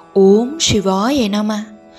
ஓம் சிவாய நம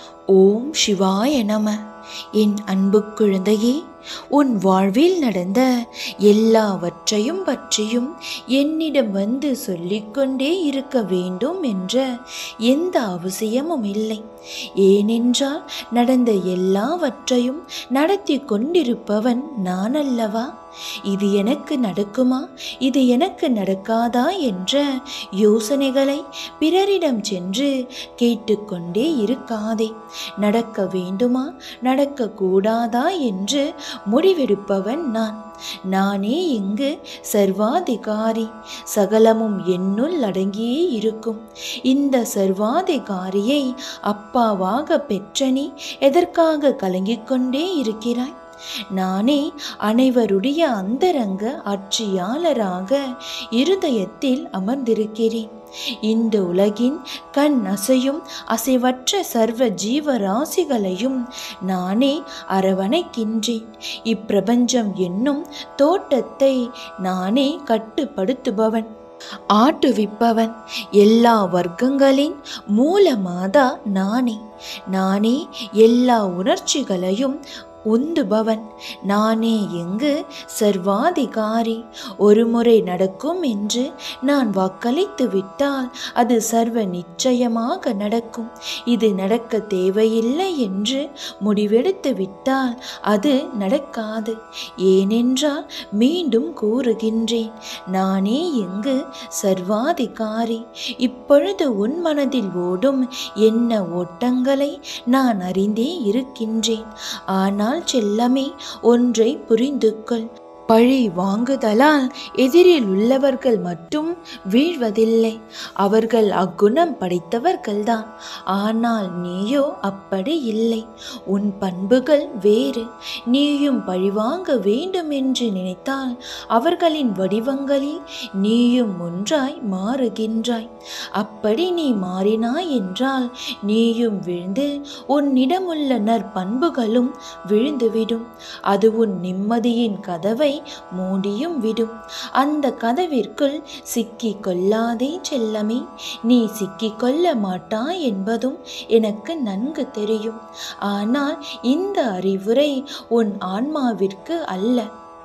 ஓம் சிவாய நம என் அன்பு குழந்தையே உன் வாழ்வில் நடந்த எல்லாவற்றையும் பற்றியும் என்னிடம் வந்து சொல்லிக்கொண்டே இருக்க வேண்டும் என்ற எந்த அவசியமும் இல்லை ஏனென்றால் நடந்த எல்லாவற்றையும் நடத்தி கொண்டிருப்பவன் நான் அல்லவா இது எனக்கு நடக்குமா இது எனக்கு நடக்காதா என்ற யோசனைகளை பிறரிடம் சென்று கேட்டுக்கொண்டே இருக்காதே நடக்க வேண்டுமா நடக்கக்கூடாதா என்று முடிவெடுப்பவன் நான் நானே இங்கு சர்வாதிகாரி சகலமும் என்னுள் அடங்கியே இருக்கும் இந்த சர்வாதிகாரியை அப்பாவாக பெற்ற நீ எதற்காக கலங்கிக் கொண்டே இருக்கிறாய் நானே அனைவருடைய அந்தரங்க ஆட்சியாளராக இருதயத்தில் அமர்ந்திருக்கிறேன் இந்த உலகின் கண் அசையும் அசைவற்ற சர்வ ஜீவராசிகளையும் நானே அரவணைக்கின்றேன் இப்பிரபஞ்சம் என்னும் தோட்டத்தை நானே கட்டுப்படுத்துபவன் ஆட்டுவிப்பவன் எல்லா வர்க்கங்களின் மூலமாதா நானே நானே எல்லா உணர்ச்சிகளையும் உந்துபவன் நானே எங்கு சர்வாதிகாரி ஒரு முறை நடக்கும் என்று நான் வாக்களித்து விட்டால் அது சர்வ நிச்சயமாக நடக்கும் இது நடக்க தேவையில்லை என்று முடிவெடுத்து விட்டால் அது நடக்காது ஏனென்றால் மீண்டும் கூறுகின்றேன் நானே எங்கு சர்வாதிகாரி இப்பொழுது உன் மனதில் ஓடும் என்ன ஓட்டங்களை நான் அறிந்தே இருக்கின்றேன் ஆனால் ஆனால் செல்லமே ஒன்றை புரிந்து கொள் பழி வாங்குதலால் எதிரில் உள்ளவர்கள் மட்டும் வீழ்வதில்லை அவர்கள் அக்குணம் படைத்தவர்கள்தான் ஆனால் நீயோ அப்படி இல்லை உன் பண்புகள் வேறு நீயும் பழிவாங்க வேண்டும் என்று நினைத்தால் அவர்களின் வடிவங்களில் நீயும் ஒன்றாய் மாறுகின்றாய் அப்படி நீ மாறினாய் என்றால் நீயும் விழுந்து உன்னிடமுள்ள நற்பண்புகளும் விழுந்துவிடும் அது உன் நிம்மதியின் கதவை மூடியும் விடும் அந்த கதவிற்குள் சிக்கிக் கொள்ளாதே செல்லமே நீ சிக்கிக் கொள்ள மாட்டாய் என்பதும் எனக்கு நன்கு தெரியும் ஆனால் இந்த அறிவுரை உன் ஆன்மாவிற்கு அல்ல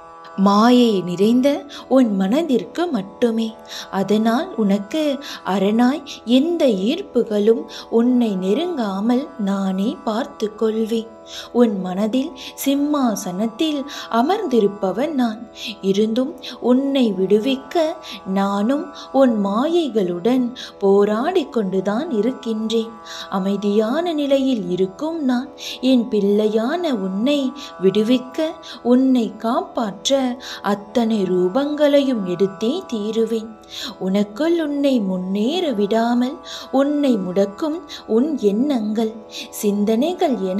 மாயை நிறைந்த உன் மனதிற்கு மட்டுமே அதனால் உனக்கு அரணாய் எந்த ஈர்ப்புகளும் உன்னை நெருங்காமல் நானே பார்த்து கொள்வேன் உன் மனதில் சிம்மாசனத்தில் அமர்ந்திருப்பவன் நான் இருந்தும் உன்னை விடுவிக்க நானும் உன் மாயைகளுடன் போராடி கொண்டுதான் இருக்கின்றேன் அமைதியான நிலையில் இருக்கும் நான் என் பிள்ளையான உன்னை விடுவிக்க உன்னை காப்பாற்ற அத்தனை ரூபங்களையும் எடுத்தே தீருவேன் உனக்குள் உன்னை முன்னேற விடாமல் உன்னை முடக்கும் உன் எண்ணங்கள் சிந்தனைகள் என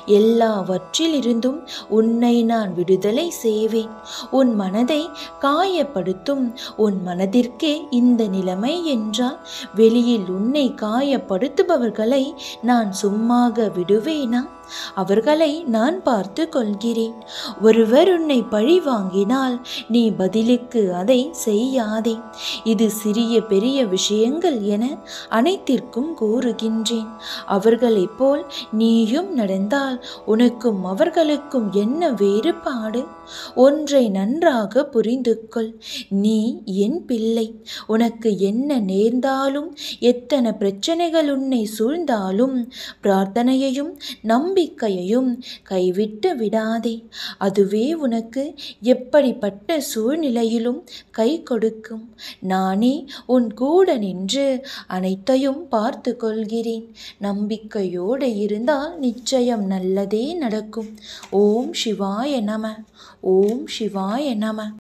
எல்லாவற்றிலிருந்தும் உன்னை நான் விடுதலை செய்வேன் உன் மனதை காயப்படுத்தும் உன் மனதிற்கே இந்த நிலைமை என்றால் வெளியில் உன்னை காயப்படுத்துபவர்களை நான் சும்மாக விடுவேனா அவர்களை நான் பார்த்து கொள்கிறேன் ஒருவர் உன்னை பழி வாங்கினால் நீ பதிலுக்கு அதை செய்யாதே இது சிறிய பெரிய விஷயங்கள் என அனைத்திற்கும் கூறுகின்றேன் அவர்களைப் போல் நீயும் நடந்தால் உனக்கும் அவர்களுக்கும் என்ன வேறுபாடு ஒன்றை நன்றாக புரிந்து கொள் நீ என் பிள்ளை உனக்கு என்ன நேர்ந்தாலும் எத்தனை பிரச்சனைகள் உன்னை சூழ்ந்தாலும் பிரார்த்தனையையும் நம்பிக்கையையும் கைவிட்டு விடாதே அதுவே உனக்கு எப்படிப்பட்ட சூழ்நிலையிலும் கை கொடுக்கும் நானே உன் கூட நின்று அனைத்தையும் பார்த்து கொள்கிறேன் நம்பிக்கையோடு இருந்தால் நிச்சயம் நல்லதே நடக்கும் ஓம் சிவாய நம ஓம் சிவாய நம